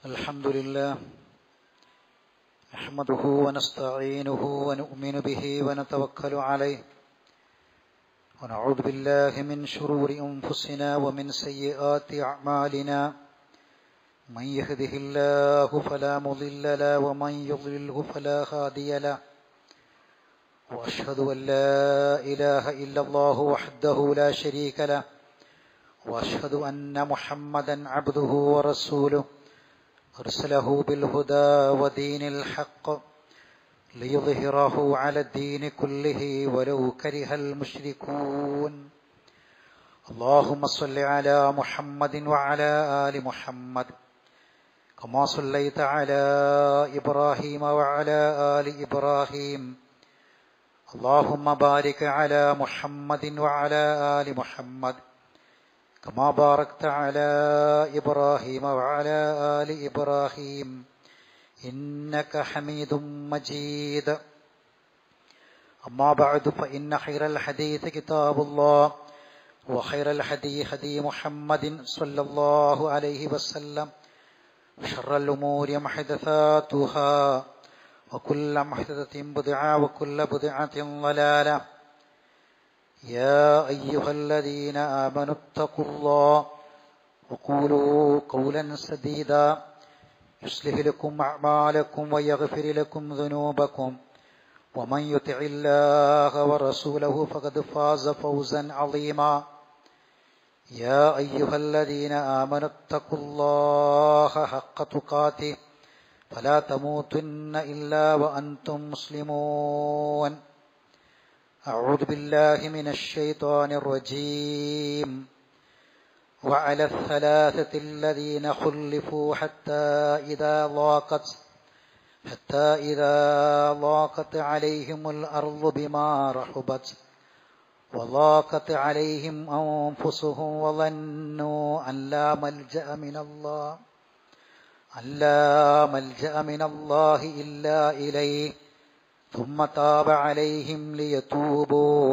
الحمد لله نحمده ونستعينه ونؤمن به ونتوكل عليه ونعوذ بالله من شرور أنفسنا ومن سيئات أعمالنا من يهده الله فلا مضل له ومن يضلله فلا هادي له وأشهد أن لا إله إلا الله وحده لا شريك له وأشهد أن محمدا عبده ورسوله أرسله بالهدى ودين الحق ليظهره على الدين كله ولو كره المشركون اللهم صل على محمد وعلى آل محمد كما صليت على إبراهيم وعلى آل إبراهيم اللهم بارك على محمد وعلى آل محمد كما باركت على إبراهيم وعلى آل إبراهيم إنك حميد مجيد أما بعد فإن خير الحديث كتاب الله وخير الحدي هدي محمد صلى الله عليه وسلم وشر الأمور محدثاتها وكل محدثة بدعة وكل بدعة ضلالة يا أيها الذين آمنوا اتقوا الله وقولوا قولا سديدا يصلح لكم أعمالكم ويغفر لكم ذنوبكم ومن يطع الله ورسوله فقد فاز فوزا عظيما يا أيها الذين آمنوا اتقوا الله حق تقاته فلا تموتن إلا وأنتم مسلمون أعوذ بالله من الشيطان الرجيم وعلى الثلاثة الذين خلفوا حتى إذا ضاقت حتى إذا ضاقت عليهم الأرض بما رحبت وضاقت عليهم أنفسهم وظنوا أن لا ملجأ من الله أن لا ملجأ من الله إلا إليه ثم تاب عليهم ليتوبوا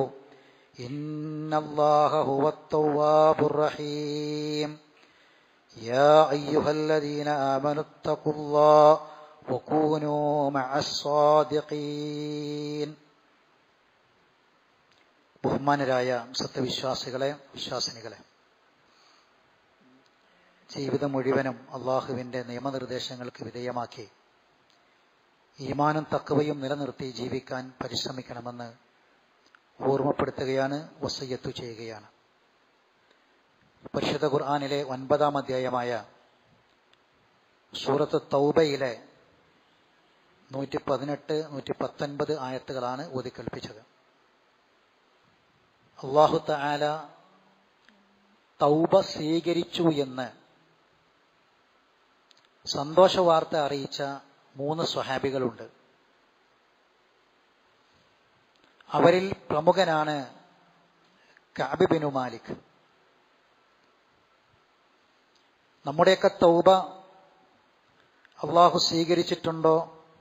إن الله هو التواب الرحيم يا أيها الذين آمنوا اتقوا الله وكونوا مع الصادقين ബഹുമാനരായ സത്യവിശ്വാസികളെ വിശ്വാസിനികളെ ജീവിതം മുഴുവനും അള്ളാഹുവിന്റെ നിയമനിർദ്ദേശങ്ങൾക്ക് വിധേയമാക്കി ഈമാനും തക്കവയും നിലനിർത്തി ജീവിക്കാൻ പരിശ്രമിക്കണമെന്ന് ഓർമ്മപ്പെടുത്തുകയാണ് വസയ്യത്തു ചെയ്യുകയാണ് പരിശുദ്ധ ഖുർആാനിലെ ഒൻപതാം അധ്യായമായ സൂറത്ത് തൗബയിലെ നൂറ്റി പതിനെട്ട് നൂറ്റി പത്തൊൻപത് ആയത്തുകളാണ് ഓതിക്കൽപ്പിച്ചത് അള്ളാഹു താല തൗബ സ്വീകരിച്ചു എന്ന് സന്തോഷ വാർത്ത അറിയിച്ച മൂന്ന് സ്വഹാബികളുണ്ട് അവരിൽ പ്രമുഖനാണ് കാബിബിനു മാലിക് നമ്മുടെയൊക്കെ തൗബ അള്ളാഹു സ്വീകരിച്ചിട്ടുണ്ടോ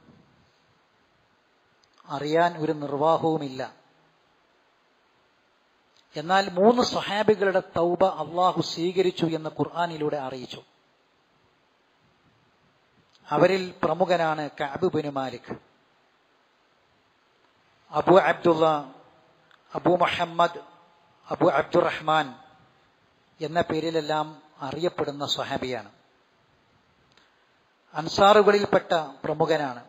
അറിയാൻ ഒരു നിർവാഹവുമില്ല എന്നാൽ മൂന്ന് സ്വഹാബികളുടെ തൗബ അള്ളാഹു സ്വീകരിച്ചു എന്ന് ഖുർആാനിലൂടെ അറിയിച്ചു അവരിൽ പ്രമുഖനാണ് കാബുബിന് മാലിക് അബു അബ്ദുള്ള അബു മുഹമ്മദ് അബു അബ്ദുറഹ്മാൻ എന്ന പേരിലെല്ലാം അറിയപ്പെടുന്ന സ്വഹാബിയാണ് അൻസാറുകളിൽപ്പെട്ട പ്രമുഖനാണ്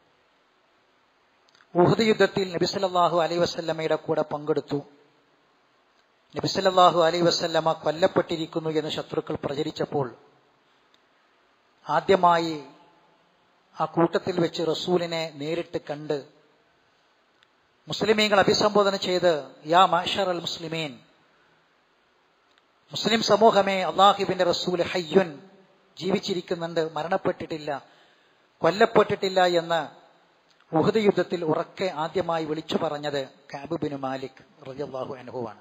ഉഹദ് യുദ്ധത്തിൽ നബിസല്ലാഹു അലൈ വസ്ല്ലമ്മയുടെ കൂടെ പങ്കെടുത്തു നബിസല്ലാഹു അലൈ വസ്ല്ലമ്മ കൊല്ലപ്പെട്ടിരിക്കുന്നു എന്ന് ശത്രുക്കൾ പ്രചരിച്ചപ്പോൾ ആദ്യമായി ആ കൂട്ടത്തിൽ വെച്ച് റസൂലിനെ നേരിട്ട് കണ്ട് മുസ്ലിമീങ്ങൾ അഭിസംബോധന ചെയ്ത് യാ മാഷർ അൽ മുസ്ലിമീൻ മുസ്ലിം സമൂഹമേ അള്ളാഹിബിന്റെ റസൂൽ ഹയ്യുൻ ജീവിച്ചിരിക്കുന്നുണ്ട് മരണപ്പെട്ടിട്ടില്ല കൊല്ലപ്പെട്ടിട്ടില്ല എന്ന് ഉഹദ് യുദ്ധത്തിൽ ഉറക്കെ ആദ്യമായി വിളിച്ചു പറഞ്ഞത് കാബുബിന് മാലിക് റളിയല്ലാഹു അനുഭവമാണ്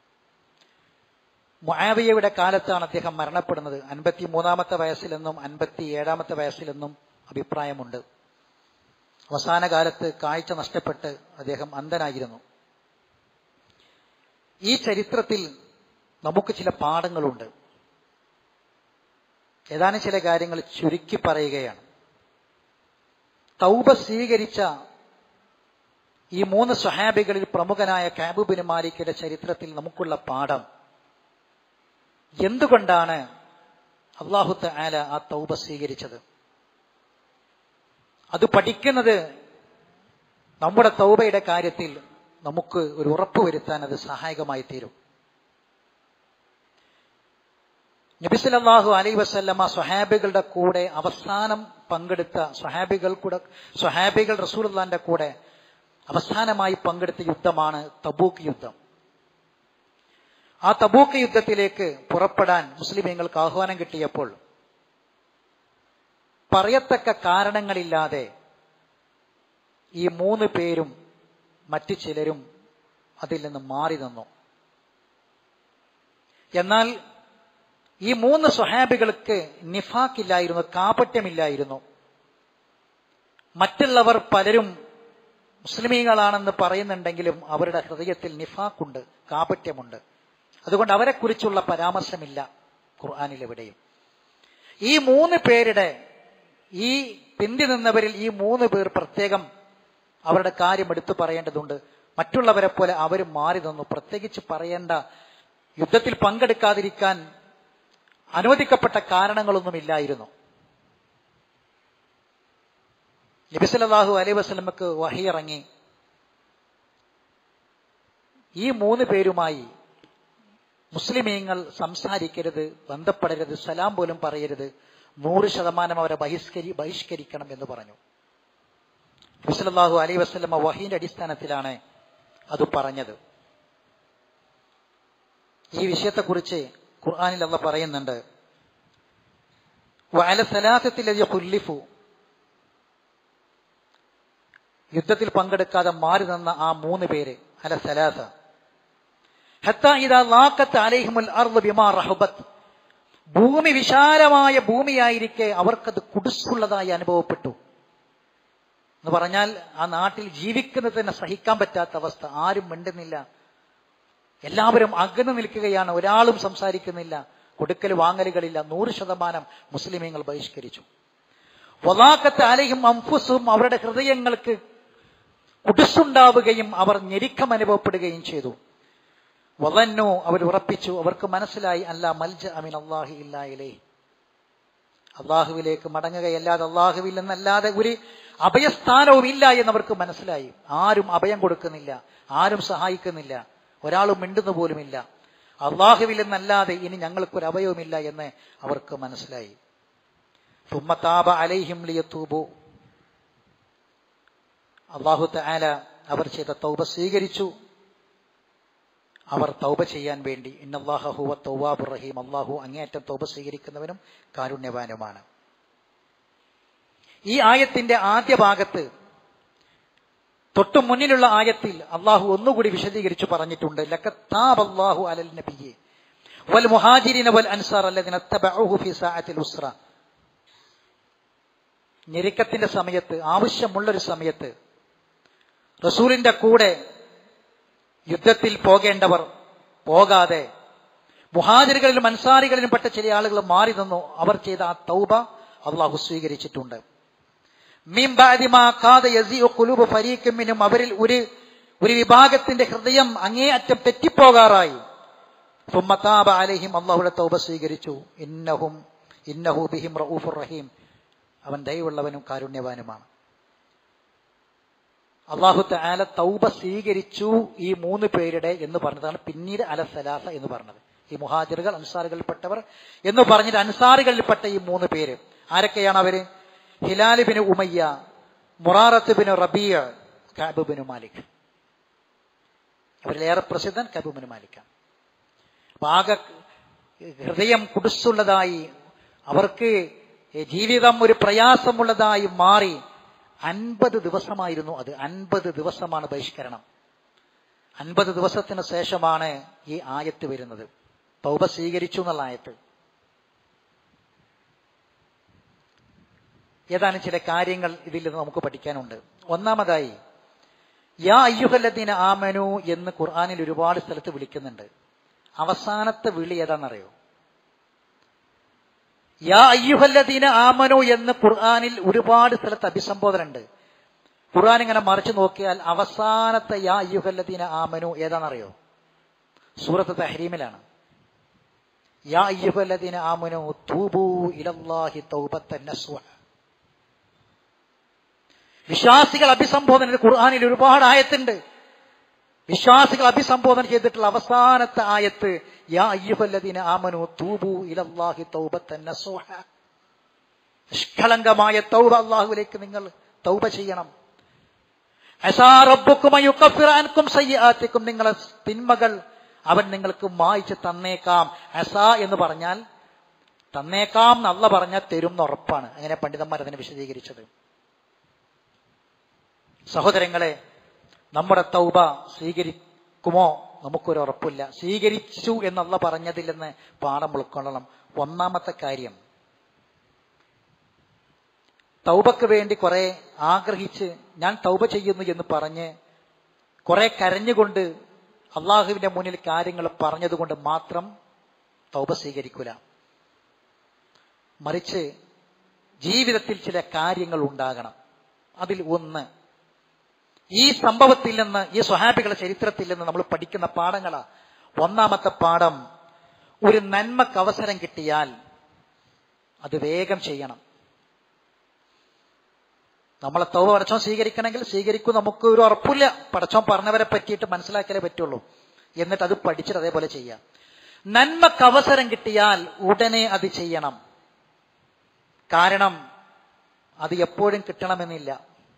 മുആവിയയുടെ കാലത്താണ് അദ്ദേഹം മരണപ്പെടുന്നത് അൻപത്തി മൂന്നാമത്തെ വയസ്സിലെന്നും അൻപത്തി ഏഴാമത്തെ വയസ്സിലെന്നും അഭിപ്രായമുണ്ട് അവസാന കാലത്ത് കാഴ്ച നഷ്ടപ്പെട്ട് അദ്ദേഹം അന്ധനായിരുന്നു ഈ ചരിത്രത്തിൽ നമുക്ക് ചില പാഠങ്ങളുണ്ട് ഏതാനും ചില കാര്യങ്ങൾ ചുരുക്കി പറയുകയാണ് തൗബ സ്വീകരിച്ച ഈ മൂന്ന് സ്വഹാബികളിൽ പ്രമുഖനായ കാബുബിന് മാലിക്കിന്റെ ചരിത്രത്തിൽ നമുക്കുള്ള പാഠം എന്തുകൊണ്ടാണ് അള്ളാഹുത്ത ആല ആ തൗബ സ്വീകരിച്ചത് അത് പഠിക്കുന്നത് നമ്മുടെ തൗബയുടെ കാര്യത്തിൽ നമുക്ക് ഒരു ഉറപ്പ് വരുത്താൻ അത് സഹായകമായി തീരും നബിസലല്ലാഹു അലൈ വസല്ലമ സ്വഹാബികളുടെ കൂടെ അവസാനം പങ്കെടുത്ത സ്വഹാബികൾ കൂടെ സ്വഹാബികൾ റസൂലുള്ളാന്റെ കൂടെ അവസാനമായി പങ്കെടുത്ത യുദ്ധമാണ് തബൂക്ക് യുദ്ധം ആ തബൂക്ക് യുദ്ധത്തിലേക്ക് പുറപ്പെടാൻ മുസ്ലിമീങ്ങൾക്ക് ആഹ്വാനം കിട്ടിയപ്പോൾ പറയത്തക്ക കാരണങ്ങളില്ലാതെ ഈ മൂന്ന് പേരും മറ്റു ചിലരും അതിൽ നിന്ന് മാറി നിന്നു എന്നാൽ ഈ മൂന്ന് സ്വഹാബികൾക്ക് നിഫാക്കില്ലായിരുന്നു കാപട്യമില്ലായിരുന്നു മറ്റുള്ളവർ പലരും മുസ്ലിമീങ്ങളാണെന്ന് പറയുന്നുണ്ടെങ്കിലും അവരുടെ ഹൃദയത്തിൽ നിഫാക്കുണ്ട് കാപട്യമുണ്ട് അതുകൊണ്ട് അവരെക്കുറിച്ചുള്ള പരാമർശമില്ല ഖുർആാനിൽ എവിടെയും ഈ മൂന്ന് പേരുടെ ഈ പിന്തി നിന്നവരിൽ ഈ മൂന്ന് പേർ പ്രത്യേകം അവരുടെ കാര്യം എടുത്തു പറയേണ്ടതുണ്ട് മറ്റുള്ളവരെ പോലെ അവർ മാറി നിന്നു പ്രത്യേകിച്ച് പറയേണ്ട യുദ്ധത്തിൽ പങ്കെടുക്കാതിരിക്കാൻ അനുവദിക്കപ്പെട്ട കാരണങ്ങളൊന്നുമില്ലായിരുന്നു നബിസലാഹു അലൈ വസ്ലമക്ക് വഹിയിറങ്ങി ഈ മൂന്ന് പേരുമായി മുസ്ലിമീങ്ങൾ സംസാരിക്കരുത് ബന്ധപ്പെടരുത് സലാം പോലും പറയരുത് നൂറ് ശതമാനം അവരെ ബഹിഷ്കരി ബഹിഷ്കരിക്കണം എന്ന് പറഞ്ഞു നബിസലാഹു അലൈ വസ്ലമ വഹീന്റെ അടിസ്ഥാനത്തിലാണ് അത് പറഞ്ഞത് ഈ വിഷയത്തെക്കുറിച്ച് ഖുർആാനിൽ അള്ള പറയുന്നുണ്ട് വഅല സലാസത്തിലതി ഖുല്ലിഫു യുദ്ധത്തിൽ പങ്കെടുക്കാതെ മാറി നിന്ന ആ മൂന്ന് പേര് അല സലാസ ഹത്ത ഇതാ ലാക്കത്ത് അലൈഹിമുൽ അർദ് ബിമാ റഹബത്ത് ഭൂമി വിശാലമായ ഭൂമിയായിരിക്കെ അവർക്കത് കുടുസുള്ളതായി അനുഭവപ്പെട്ടു എന്ന് പറഞ്ഞാൽ ആ നാട്ടിൽ ജീവിക്കുന്നത് തന്നെ സഹിക്കാൻ പറ്റാത്ത അവസ്ഥ ആരും മിണ്ടുന്നില്ല എല്ലാവരും അകന്നു നിൽക്കുകയാണ് ഒരാളും സംസാരിക്കുന്നില്ല കൊടുക്കൽ വാങ്ങലുകളില്ല നൂറ് ശതമാനം മുസ്ലിമീങ്ങൾ ബഹിഷ്കരിച്ചു വലാക്കത്ത് അലയും അംഫുസും അവരുടെ ഹൃദയങ്ങൾക്ക് കുടിസുണ്ടാവുകയും അവർ ഞെരുക്കം അനുഭവപ്പെടുകയും ചെയ്തു വലന്നു അവർ ഉറപ്പിച്ചു അവർക്ക് മനസ്സിലായി അല്ല മൽജ അമിൻ അള്ളാഹി ഇല്ലായിലേ അള്ളാഹുവിലേക്ക് മടങ്ങുകയല്ലാതെ അള്ളാഹുവിൽ നിന്നല്ലാതെ ഒരു അഭയസ്ഥാനവും ഇല്ല എന്നവർക്ക് മനസ്സിലായി ആരും അഭയം കൊടുക്കുന്നില്ല ആരും സഹായിക്കുന്നില്ല ഒരാളും മിണ്ടുന്നു പോലുമില്ല അള്ളാഹുവിൽ നിന്നല്ലാതെ ഇനി ഞങ്ങൾക്കൊരു അഭയവുമില്ല എന്ന് അവർക്ക് മനസ്സിലായി തുമ്മത്താബ അലൈഹിം ലിയത്തൂബു അള്ളാഹു താല അവർ ചെയ്ത തൗബ സ്വീകരിച്ചു അവർ തൗബ ചെയ്യാൻ വേണ്ടി ഇന്നല്ലാഹുവ തൗവാബു റഹീം അള്ളാഹു അങ്ങേയറ്റം തൗബ സ്വീകരിക്കുന്നവനും കാരുണ്യവാനുമാണ് ഈ ആയത്തിന്റെ ആദ്യ ഭാഗത്ത് തൊട്ടു മുന്നിലുള്ള ആയത്തിൽ അള്ളാഹു ഒന്നുകൂടി വിശദീകരിച്ചു പറഞ്ഞിട്ടുണ്ട് ലക്കത്താബ് അലൽ നബിയെ വൽ മുഹാജിരിന വൽ അൻസാർ അല്ലദിന തബഉഹു ഫി സഅത്തിൽ ഉസ്ര ഞെരുക്കത്തിന്റെ സമയത്ത് ആവശ്യമുള്ളൊരു സമയത്ത് റസൂലിന്റെ കൂടെ യുദ്ധത്തിൽ പോകേണ്ടവർ പോകാതെ മുഹാജിറുകളിലും അൻസാരികളിലും പെട്ട ചില ആളുകൾ മാറി നിന്നു അവർ ചെയ്ത ആ തൗബ അള്ളാഹു സ്വീകരിച്ചിട്ടുണ്ട് ഫരീഖിനും അവരിൽ ഒരു ഒരു വിഭാഗത്തിന്റെ ഹൃദയം അങ്ങേയറ്റം തെറ്റിപ്പോകാറായി സുമ്മത്താബ അലഹിം അള്ളാഹുടെ തൗബ സ്വീകരിച്ചു ഇന്നഹും ഇന്നഹു ബിഹിം റഊഫുർ റഹീം അവൻ ദയവുള്ളവനും കാരുണ്യവാനുമാണ് അള്ളാഹു ആല തൗബ സ്വീകരിച്ചു ഈ മൂന്ന് പേരുടെ എന്ന് പറഞ്ഞതാണ് പിന്നീട് അല സലാസ എന്ന് പറഞ്ഞത് ഈ മുഹാജിറുകൾ അൻസാറുകളിൽപ്പെട്ടവർ എന്ന് പറഞ്ഞിട്ട് അൻസാറുകളിൽപ്പെട്ട ഈ മൂന്ന് പേര് ആരൊക്കെയാണ് അവര് Hilal bin Umayya Murarah bin Rabia Kaab bin Malik അവരിലേറെ പ്രസിദ്ധൻ കാബ് ബിന് മാലിക്കാണ് അപ്പൊ ആകെ ഹൃദയം കുടുസുള്ളതായി അവർക്ക് ജീവിതം ഒരു പ്രയാസമുള്ളതായി മാറി അൻപത് ദിവസമായിരുന്നു അത് അൻപത് ദിവസമാണ് ബഹിഷ്കരണം അൻപത് ദിവസത്തിന് ശേഷമാണ് ഈ ആയത്ത് വരുന്നത് തൗബ സ്വീകരിച്ചു എന്നുള്ള ആയത്ത് ഏതാനും ചില കാര്യങ്ങൾ ഇതിൽ നിന്ന് നമുക്ക് പഠിക്കാനുണ്ട് ഒന്നാമതായി യാ അയ്യുഹല്ലദീന ആമനു എന്ന് ഖുർആാനിൽ ഒരുപാട് സ്ഥലത്ത് വിളിക്കുന്നുണ്ട് അവസാനത്തെ വിളി ഏതാണെന്നറിയോ യാ അയ്യുഹല്ലദീന ആമനു എന്ന് ഖുർആനിൽ ഒരുപാട് സ്ഥലത്ത് അഭിസംബോധന ഉണ്ട് ഖുർആൻ ഇങ്ങനെ മറിച്ചു നോക്കിയാൽ അവസാനത്തെ യാ അയ്യുഹല്ലദീന ആമനു ഏതാണെന്നറിയോ സൂറത്ത് തഹരീമിലാണ് യാ അയ്യുഹല്ലദീന ആമനു തൂബൂ ഇലല്ലാഹി തൗബത്തൻ നസ്വ വിശ്വാസികൾ അഭിസംബോധന ഖുർആനിൽ ഒരുപാട് ആയത്തുണ്ട് വിശ്വാസികൾ അഭിസംബോധന ചെയ്തിട്ടുള്ള അവസാനത്തെ ആയത്ത് യാ അയ്യുഹല്ലദീന ആമനു തൂബു ഇലല്ലാഹി തൗബത്തൻ നസൂഹ നിഷ്കളങ്കമായ തൗബ അള്ളാഹുവിലേക്ക് നിങ്ങൾ തൗബ ചെയ്യണം അസാ റബ്ബുക്കും അയുക്കഫിറ അൻകും സയ്യാത്തിക്കും നിങ്ങളെ തിന്മകൾ അവൻ നിങ്ങൾക്ക് മായിച്ച് തന്നേക്കാം അസാ എന്ന് പറഞ്ഞാൽ തന്നേക്കാം എന്നല്ല പറഞ്ഞാൽ തരും എന്ന് ഉറപ്പാണ് അങ്ങനെ പണ്ഡിതന്മാർ അതിനെ വിശദീകരിച്ചത് സഹോദരങ്ങളെ നമ്മുടെ തൗബ സ്വീകരിക്കുമോ നമുക്കൊരു ഉറപ്പില്ല സ്വീകരിച്ചു എന്നുള്ള പറഞ്ഞതിൽ നിന്ന് പാഠം ഉൾക്കൊള്ളണം ഒന്നാമത്തെ കാര്യം തൗബക്ക് വേണ്ടി കുറെ ആഗ്രഹിച്ച് ഞാൻ തൗബ ചെയ്യുന്നു എന്ന് പറഞ്ഞ് കുറെ കരഞ്ഞുകൊണ്ട് അള്ളാഹുവിന്റെ മുന്നിൽ കാര്യങ്ങൾ പറഞ്ഞതുകൊണ്ട് മാത്രം തൗബ സ്വീകരിക്കൂല മറിച്ച് ജീവിതത്തിൽ ചില കാര്യങ്ങൾ ഉണ്ടാകണം അതിൽ ഒന്ന് ഈ സംഭവത്തിൽ നിന്ന് ഈ സ്വഹാബികളുടെ ചരിത്രത്തിൽ നിന്ന് നമ്മൾ പഠിക്കുന്ന പാഠങ്ങളാ ഒന്നാമത്തെ പാഠം ഒരു നന്മക്ക് അവസരം കിട്ടിയാൽ അത് വേഗം ചെയ്യണം നമ്മളെ തൗവ പടച്ചോൻ സ്വീകരിക്കണമെങ്കിൽ സ്വീകരിക്കും നമുക്ക് ഒരു ഉറപ്പില്ല പടച്ചോൻ പറഞ്ഞവരെ പറ്റിയിട്ട് മനസ്സിലാക്കിയാലേ പറ്റുള്ളൂ എന്നിട്ട് അത് പഠിച്ചിട്ട് അതേപോലെ ചെയ്യാം നന്മക്ക് അവസരം കിട്ടിയാൽ ഉടനെ അത് ചെയ്യണം കാരണം അത് എപ്പോഴും കിട്ടണമെന്നില്ല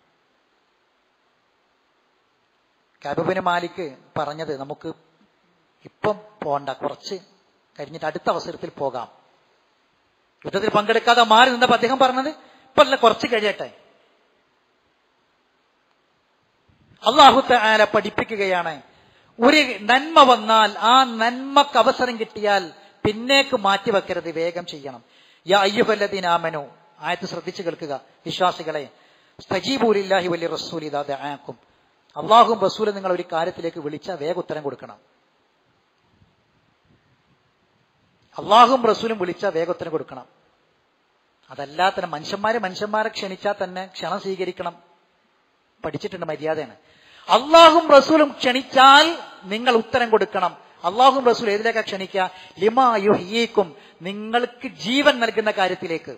കബബിന് മാലിക്ക് പറഞ്ഞത് നമുക്ക് ഇപ്പം പോണ്ട കുറച്ച് കഴിഞ്ഞിട്ട് അടുത്ത അവസരത്തിൽ പോകാം യുദ്ധത്തിൽ പങ്കെടുക്കാതെ മാറി നിന്നപ്പോ അദ്ദേഹം പറഞ്ഞത് ഇപ്പൊ അല്ല കുറച്ച് കഴിയട്ടെ അള്ളാഹുത്ത ആല പഠിപ്പിക്കുകയാണ് ഒരു നന്മ വന്നാൽ ആ നന്മക്ക് അവസരം കിട്ടിയാൽ പിന്നേക്ക് മാറ്റി വെക്കരുത് വേഗം ചെയ്യണം യാ അയ്യുഹല്ലദീനാമനു ആയത്ത് ശ്രദ്ധിച്ചു കേൾക്കുക വിശ്വാസികളെ സ്തജീബൂലില്ലാഹി വലിയ റസൂൽ ഇതാതെ ആക്കും അള്ളാഹും റസൂലും നിങ്ങൾ ഒരു കാര്യത്തിലേക്ക് വിളിച്ചാൽ വേഗം ഉത്തരം കൊടുക്കണം അള്ളാഹും റസൂലും വിളിച്ചാൽ വേഗം ഉത്തരം കൊടുക്കണം അതല്ലാതെ തന്നെ മനുഷ്യന്മാരെ മനുഷ്യന്മാരെ ക്ഷണിച്ചാൽ തന്നെ ക്ഷണം സ്വീകരിക്കണം പഠിച്ചിട്ടുണ്ട് മര്യാദയാണ് അള്ളാഹും റസൂലും ക്ഷണിച്ചാൽ നിങ്ങൾ ഉത്തരം കൊടുക്കണം അള്ളാഹും റസൂൽ ഏതിലേക്കാ ക്ഷണിക്കുക ലിമാ യുഹീക്കും നിങ്ങൾക്ക് ജീവൻ നൽകുന്ന കാര്യത്തിലേക്ക്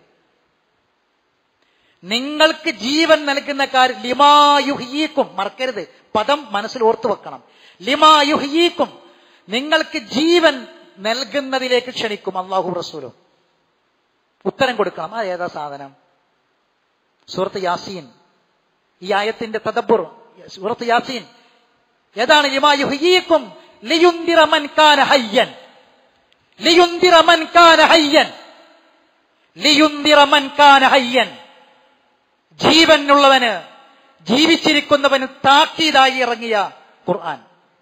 നിങ്ങൾക്ക് ജീവൻ നൽകുന്ന കാര്യം ലിമായുഹീക്കും മറക്കരുത് പദം മനസ്സിൽ ഓർത്തു വെക്കണം ലിമായുഹീക്കും നിങ്ങൾക്ക് ജീവൻ നൽകുന്നതിലേക്ക് ക്ഷണിക്കും അള്ളാഹു റസൂലും ഉത്തരം കൊടുക്കണം അത് ഏതാ സാധനം സൂറത്ത് യാസീൻ ഈ ആയത്തിന്റെ തദബുർ സൂറത്ത് യാസീൻ ഏതാണ് ലിമായുഹീക്കും ലിയുന്തിറ മൻ കാന ഹയ്യൻ ലിയുന്തിറ മൻ കാന ഹയ്യൻ ലിയുന്തിറ മൻ കാന ഹയ്യൻ ജീവനുള്ളവന് ജീവിച്ചിരിക്കുന്നവന് താക്കീതായി ഇറങ്ങിയ ഖുർആൻ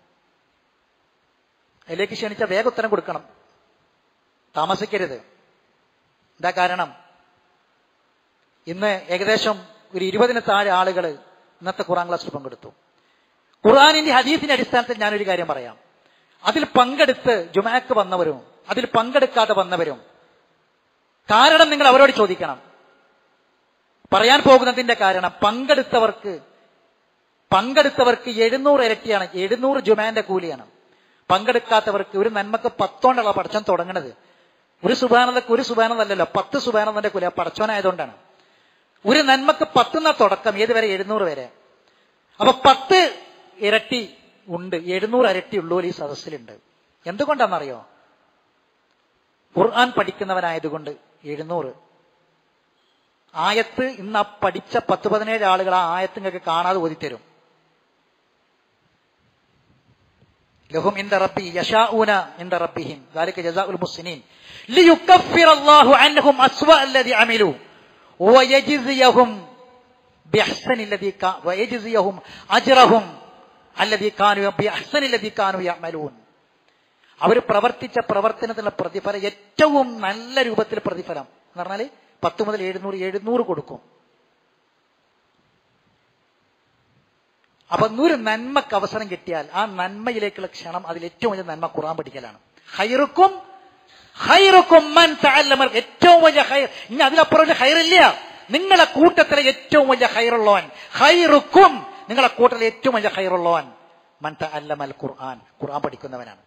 അതിലേക്ക് ക്ഷണിച്ച വേഗ ഉത്തരം കൊടുക്കണം താമസിക്കരുത് എന്താ കാരണം ഇന്ന് ഏകദേശം ഒരു ഇരുപതിന് താഴെ ആളുകൾ ഇന്നത്തെ ഖുറാൻ ക്ലാസ്സിൽ പങ്കെടുത്തു ഖുർആാനിന്റെ ഹദീസിന്റെ അടിസ്ഥാനത്തിൽ ഞാനൊരു കാര്യം പറയാം അതിൽ പങ്കെടുത്ത് ജുമാക്ക് വന്നവരും അതിൽ പങ്കെടുക്കാതെ വന്നവരും കാരണം നിങ്ങൾ അവരോട് ചോദിക്കണം പറയാൻ പോകുന്നതിന്റെ കാരണം പങ്കെടുത്തവർക്ക് പങ്കെടുത്തവർക്ക് എഴുന്നൂറ് ഇരട്ടിയാണ് എഴുന്നൂറ് ജുമാന്റെ കൂലിയാണ് പങ്കെടുക്കാത്തവർക്ക് ഒരു നന്മക്ക് പത്തോണ്ടുള്ള പടച്ചോൻ തുടങ്ങണത് ഒരു സുബാനതക്ക് ഒരു സുബാനതല്ലല്ലോ പത്ത് സുബാനതന്റെ കൂലി ആ പടച്ചോനായതുകൊണ്ടാണ് ഒരു നന്മക്ക് പത്തുന്ന തുടക്കം ഏതുവരെ എഴുന്നൂറ് വരെ അപ്പൊ പത്ത് ഇരട്ടി ഉണ്ട് എഴുന്നൂറ് ഇരട്ടി ഉള്ളൂർ ഈ സദസ്സിലുണ്ട് എന്തുകൊണ്ടാണെന്നറിയോ ഖുർആൻ പഠിക്കുന്നവനായതുകൊണ്ട് എഴുന്നൂറ് ആയത്ത് ഇന്ന് ആ പഠിച്ച പത്ത് പതിനേഴ് ആളുകൾ ആ ആയത്ത് നിങ്ങൾക്ക് കാണാതെ ഓതിത്തരും ലഹും ഇന്ദ റബ്ബി യശാഊന ഇന്ദ റബ്ബിഹിം ذلك جزاء المحسنين ليكفر الله عنهم أسوأ الذي عملوا ويجزيهم بأحسن الذي كان ويجزيهم أجرهم الذي كانوا بأحسن الذي كانوا يعملون അവർ പ്രവർത്തിച്ച പ്രവർത്തനത്തിനുള്ള പ്രതിഫലം ഏറ്റവും നല്ല രൂപത്തിൽ പ്രതിഫലം എന്ന് പറഞ്ഞാല് പത്ത് മുതൽ എഴുന്നൂറ് എഴുന്നൂറ് കൊടുക്കും അപ്പൊ നൂറ് നന്മക്ക് അവസരം കിട്ടിയാൽ ആ നന്മയിലേക്കുള്ള ക്ഷണം അതിൽ ഏറ്റവും വലിയ നന്മ ഖുറാൻ പഠിക്കലാണ് ഹൈറുക്കും ഹൈറുക്കും മൻ തഅല്ലമ ഏറ്റവും വലിയ ഹൈർ ഇനി അതിലപ്പുറം ഒരു ഹൈറില്ല നിങ്ങളെ കൂട്ടത്തിലെ ഏറ്റവും വലിയ ഹൈറുള്ളവൻ ഹൈറുക്കും നിങ്ങളെ കൂട്ടത്തിലെ ഏറ്റവും വലിയ ഹൈറുള്ളവൻ മൻ തഅല്ലമൽ ഖുർആൻ ഖുർആൻ പഠിക്കുന്നവനാണ്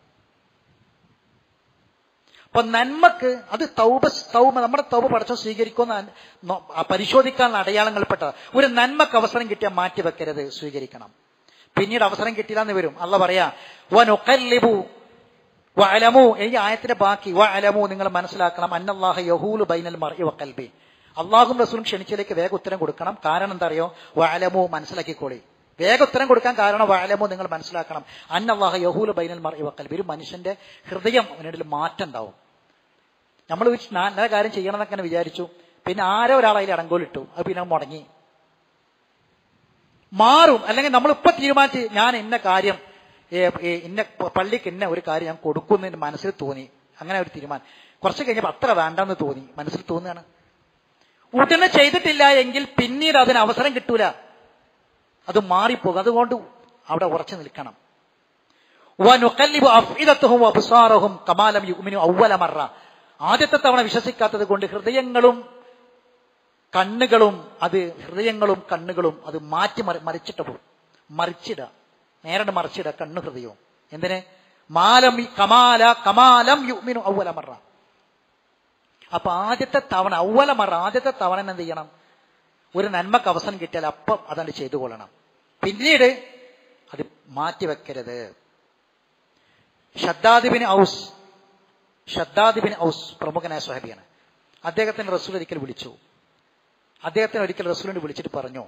അപ്പൊ നന്മക്ക് അത് തൗബ തൗബ നമ്മുടെ തൗബ പഠിച്ച സ്വീകരിക്കുന്ന നോ- ആ പരിശോധിക്കാനുള്ള അടയാളങ്ങൾപ്പെട്ട ഒരു നന്മക്ക് അവസരം കിട്ടിയാൽ മാറ്റി വെക്കരുത് സ്വീകരിക്കണം പിന്നീട് അവസരം കിട്ടില്ല എന്ന് വരും അല്ല പറയാ വനുഖല്ലിബു വഅലമു ഈ ആയത്തിന്റെ ബാക്കി വഅലമു നിങ്ങൾ മനസ്സിലാക്കണം അന്നല്ലാഹ യഹൂലു ബൈനൽ മർഇ വഖൽബി അള്ളാഹും റസൂലും ക്ഷണിച്ചിലേക്ക് വേഗം ഉത്തരം കൊടുക്കണം കാരണം എന്താ അറിയോ വഅലമു മനസ്സിലാക്കിക്കോളി വേഗം ഉത്തരം കൊടുക്കാൻ കാരണം വഅലമു നിങ്ങൾ മനസ്സിലാക്കണം അന്നല്ലാഹ യഹൂലു ബൈനൽ മർഇ വഖൽബി ഒരു മനുഷ്യന്റെ ഹൃദയം അവനിടയിൽ മാറ്റം ഉണ്ടാവും നമ്മൾ നല്ല കാര്യം ചെയ്യണം എന്നൊക്കെ ഇങ്ങനെ വിചാരിച്ചു പിന്നെ ആരോ ഒരാൾ അതിൽ അടങ്കോലിട്ടു അത് പിന്നെ മുടങ്ങി മാറും അല്ലെങ്കിൽ നമ്മൾ ഇപ്പൊ തീരുമാനിച്ച് ഞാൻ ഇന്ന കാര്യം ഏ, ഏ, ഇന്ന പ- പള്ളിക്ക് ഇന്ന ഒരു കാര്യം ഞാൻ കൊടുക്കുന്നു എന്ന് മനസ്സിൽ തോന്നി അങ്ങനെ ഒരു തീരുമാനം കുറച്ച് കഴിഞ്ഞപ്പോൾ അത്ര വേണ്ടെന്ന് തോന്നി മനസ്സിൽ തോന്നുകയാണ് ഉടനെ ചെയ്തിട്ടില്ല എങ്കിൽ പിന്നീട് അതിന് അവസരം കിട്ടൂല അത് മാറിപ്പോകും അതുകൊണ്ട് അവിടെ ഉറച്ചു നിൽക്കണം വനുഖല്ലിബു അഫ്ഇദത്തുഹും വഅബ്സാറഹും കമാലം യുഅ്മിനു അവ്വല മറ ആദ്യത്തെ തവണ വിശ്വസിക്കാത്തത് കൊണ്ട് ഹൃദയങ്ങളും കണ്ണുകളും അത് ഹൃദയങ്ങളും കണ്ണുകളും അത് മാറ്റി മറി മറിച്ചിട്ട് പോകും മറിച്ചിടുക നേരിട്ട് മറിച്ചിടുക കണ്ണു ഹൃദയവും എന്തിന് മാലം യു- കമാല കമാലം യുഅ്മിനു അവ്വല മറ അപ്പൊ ആദ്യത്തെ തവണ അവ്വല മറ ആദ്യത്തെ തവണ എന്ത് ചെയ്യണം ഒരു നന്മക്ക് അവസരം കിട്ടിയാൽ അപ്പം അതാണ് ചെയ്തു കൊള്ളണം പിന്നീട് അത് മാറ്റിവെക്കരുത് ഷദ്ദാദിബിന് ഔസ് ഷദ്ദാദിബിന് ഔസ് പ്രമുഖനായ സ്വഹബിയാണ് അദ്ദേഹത്തിന് റസൂൽ ഒരിക്കൽ വിളിച്ചു അദ്ദേഹത്തിന് ഒരിക്കൽ റസൂലിനെ വിളിച്ചിട്ട് പറഞ്ഞു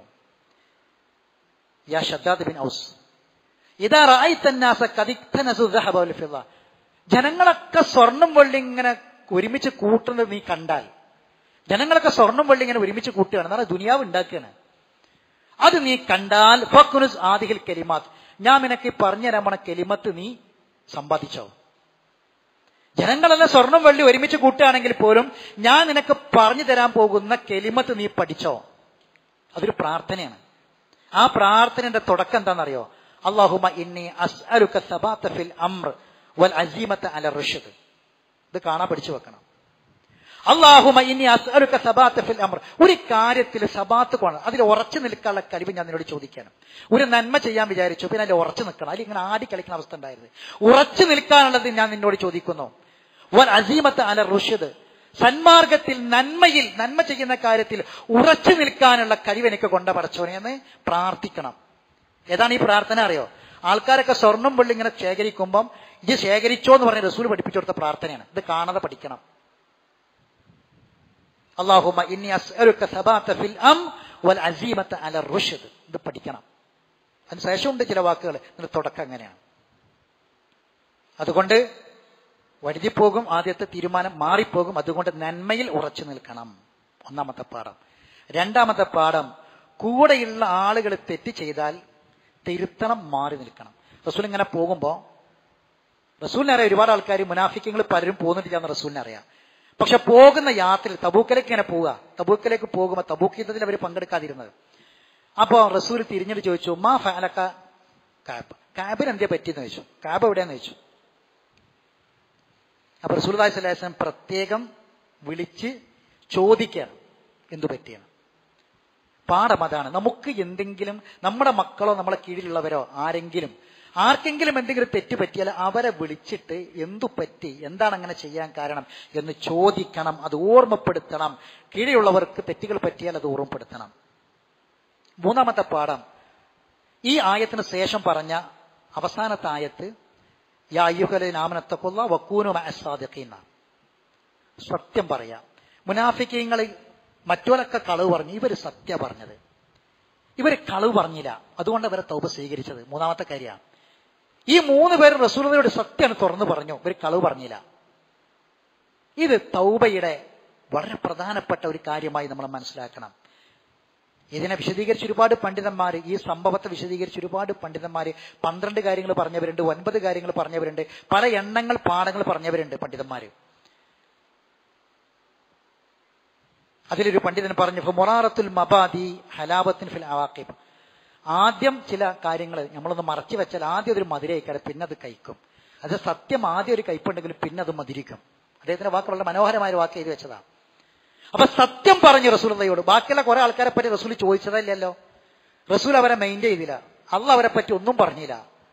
യാ ഷദ്ദാദ് ബിൻ ഔസ് ഇതാ റായിത്തന്നാസ കദിക്തനസു ദഹബ വൽ ഫിദ്ദ. ജനങ്ങളൊക്കെ സ്വർണം വെള്ളി ഇങ്ങനെ ഒരുമിച്ച് കൂട്ടുന്നത് നീ കണ്ടാൽ ജനങ്ങളൊക്കെ സ്വർണം വെള്ളി ഇങ്ങനെ ഒരുമിച്ച് കൂട്ടുകയാണ് എന്നാൽ ദുനിയാവ് ഉണ്ടാക്കുകയാണ് അത് നീ കണ്ടാൽ ഫക്കുനുസ് ആദിഹിൽ കെലിമാത്ത് ഞാൻ നിനക്ക് പറഞ്ഞു തരാൻ പോണ കെലിമത്ത് നീ സമ്പാദിച്ചോ ജനങ്ങളെല്ലാം സ്വർണം വെള്ളി ഒരുമിച്ച് കൂട്ടുകയാണെങ്കിൽ പോലും ഞാൻ നിനക്ക് പറഞ്ഞു തരാൻ പോകുന്ന കെലിമത്ത് നീ പഠിച്ചോ അതൊരു പ്രാർത്ഥനയാണ് ആ പ്രാർത്ഥനയുടെ തുടക്കം എന്താണെന്നറിയോ അള്ളാഹുമ ഇന്നി അസ്അലുക സബാത്ത ഫിൽ അംർ വൽ അസീമത്ത അല റുഷദ് ഇത് കാണാൻ പഠിച്ചു വെക്കണം അള്ളാഹുമ ഇന്നി അസ്അലുക സബാത്ത ഫിൽ അംർ ഒരു കാര്യത്തിൽ സബാത്ത് കൊണം അതിൽ ഉറച്ചു നിൽക്കാനുള്ള കഴിവ് ഞാൻ നിന്നോട് ചോദിക്കാനും ഒരു നന്മ ചെയ്യാൻ വിചാരിച്ചു പിന്നെ അതിൽ ഉറച്ചു നിൽക്കണം അതിൽ ഇങ്ങനെ ആടി കളിക്കുന്ന അവസ്ഥ ഉണ്ടായിരുന്നു ഉറച്ചു നിൽക്കാനുള്ളത് ഞാൻ നിന്നോട് ചോദിക്കുന്നു വൽ അസീമത്ത് അല റുഷദ് സന്മാർഗത്തിൽ നന്മയിൽ നന്മ ചെയ്യുന്ന കാര്യത്തിൽ ഉറച്ചു നിൽക്കാനുള്ള കഴിവ് എനിക്ക് കൊണ്ട പടച്ചോനെ എന്ന് പ്രാർത്ഥിക്കണം ഏതാണ് ഈ പ്രാർത്ഥന അറിയോ ആൾക്കാരൊക്കെ സ്വർണം വെള്ളി ഇങ്ങനെ ശേഖരിക്കുമ്പം ഇത് ശേഖരിച്ചോ എന്ന് പറഞ്ഞ റസൂൽ പഠിപ്പിച്ചു കൊടുത്ത പ്രാർത്ഥനയാണ് ഇത് കാണാതെ പഠിക്കണം അള്ളാഹുമ ഇന്നി അസ്അലുക സബാത്ത ഫിൽ അം വൽ അസീമത്ത അല റുഷദ് ഇത് പഠിക്കണം അതിന് ശേഷമുണ്ട് ചില വാക്കുകൾ ഇതിന്റെ തുടക്കം അങ്ങനെയാണ് അതുകൊണ്ട് വഴുതിപ്പോകും ആദ്യത്തെ തീരുമാനം മാറിപ്പോകും അതുകൊണ്ട് നന്മയിൽ ഉറച്ചു നിൽക്കണം ഒന്നാമത്തെ പാഠം രണ്ടാമത്തെ പാഠം കൂടെയുള്ള ആളുകൾ തെറ്റ് ചെയ്താൽ തിരുത്തണം മാറി നിൽക്കണം റസൂൽ ഇങ്ങനെ പോകുമ്പോൾ റസൂലിനെ അറിയാം ഒരുപാട് ആൾക്കാർ മുനാഫിക്കങ്ങൾ പലരും പോകുന്നിട്ടില്ലാന്ന് റസൂലിനെ അറിയാം പക്ഷെ പോകുന്ന യാത്രയിൽ തബൂക്കിലേക്ക് ഇങ്ങനെ പോവുക തബൂക്കിലേക്ക് പോകുമ്പോൾ തബൂക്ക് യുദ്ധത്തിൽ അവർ പങ്കെടുക്കാതിരുന്നത് അപ്പോൾ റസൂൽ തിരിഞ്ഞിട്ട് ചോദിച്ചു മാ ഫാലക്ക കാബ് കാബിന് എന്തേ പറ്റിയെന്ന് ചോദിച്ചു കാബ് എവിടെയാന്ന് ചോദിച്ചു അപ്പൊ റസൂൽ സ്വലാസ്ലം പ്രത്യേകം വിളിച്ച് ചോദിക്കുകയാണ് എന്തു പറ്റിയാണ് പാഠം അതാണ് നമുക്ക് എന്തെങ്കിലും നമ്മുടെ മക്കളോ നമ്മളെ കീഴിലുള്ളവരോ ആരെങ്കിലും ആർക്കെങ്കിലും എന്തെങ്കിലും തെറ്റ് പറ്റിയാൽ അവരെ വിളിച്ചിട്ട് എന്തു പറ്റി എന്താണ് അങ്ങനെ ചെയ്യാൻ കാരണം എന്ന് ചോദിക്കണം അത് ഓർമ്മപ്പെടുത്തണം കീഴിലുള്ളവർക്ക് തെറ്റുകൾ പറ്റിയാൽ അത് ഓർമ്മപ്പെടുത്തണം മൂന്നാമത്തെ പാഠം ഈ ആയത്തിന് ശേഷം പറഞ്ഞ അവസാനത്തെ ആയത്ത് യാ അയ്യുഹലെ നാമനത്തക്കൊള്ള വക്കൂനു അസാദിഖീന്ന സത്യം പറയാം മുനാഫിക്കങ്ങൾ മറ്റോരൊക്കെ കളവ് പറഞ്ഞു ഇവര് സത്യ പറഞ്ഞത് ഇവര് കളവ് പറഞ്ഞില്ല അതുകൊണ്ട് അവരെ തൗബ സ്വീകരിച്ചത് മൂന്നാമത്തെ കാര്യമാണ് ഈ മൂന്ന് പേര് റസൂലതയുടെ സത്യമാണ് തുറന്നു പറഞ്ഞു ഇവർ കളവ് പറഞ്ഞില്ല ഇത് തൗബയുടെ വളരെ പ്രധാനപ്പെട്ട ഒരു കാര്യമായി നമ്മൾ മനസ്സിലാക്കണം ഇതിനെ വിശദീകരിച്ച് ഒരുപാട് പണ്ഡിതന്മാർ ഈ സംഭവത്തെ വിശദീകരിച്ച് ഒരുപാട് പണ്ഡിതന്മാർ പന്ത്രണ്ട് കാര്യങ്ങൾ പറഞ്ഞവരുണ്ട് ഒൻപത് കാര്യങ്ങൾ പറഞ്ഞവരുണ്ട് പല എണ്ണങ്ങൾ പാഠങ്ങൾ പറഞ്ഞവരുണ്ട് പണ്ഡിതന്മാർ അതിലൊരു പണ്ഡിതൻ പറഞ്ഞു മൊറാറത്തുൽ മബാദി ഹലാബത്തിൻ ഫിൽ അവാക്കിബ് ആദ്യം ചില കാര്യങ്ങൾ നമ്മളൊന്ന് മറച്ചു വെച്ചാൽ ആദ്യം അതൊരു മധുരയിക്കാതെ പിന്നെ അത് കഴിക്കും അത് സത്യം ആദ്യം ഒരു കയ്പുണ്ടെങ്കിലും പിന്നെ അത് മധുരിക്കും അദ്ദേഹത്തിന്റെ വാക്ക് വളരെ മനോഹരമായ ഒരു വാക്ക് എഴുതി വെച്ചതാണ് അപ്പൊ സത്യം പറഞ്ഞു റസൂലയോട് ബാക്കിയുള്ള കുറെ ആൾക്കാരെ പറ്റി റസൂൽ ചോദിച്ചതല്ലല്ലോ റസൂൽ അവരെ മെയിൻറ്റെയിൻ ചെയ്തില്ല അള്ള അവരെ പറ്റി ഒന്നും പറഞ്ഞില്ല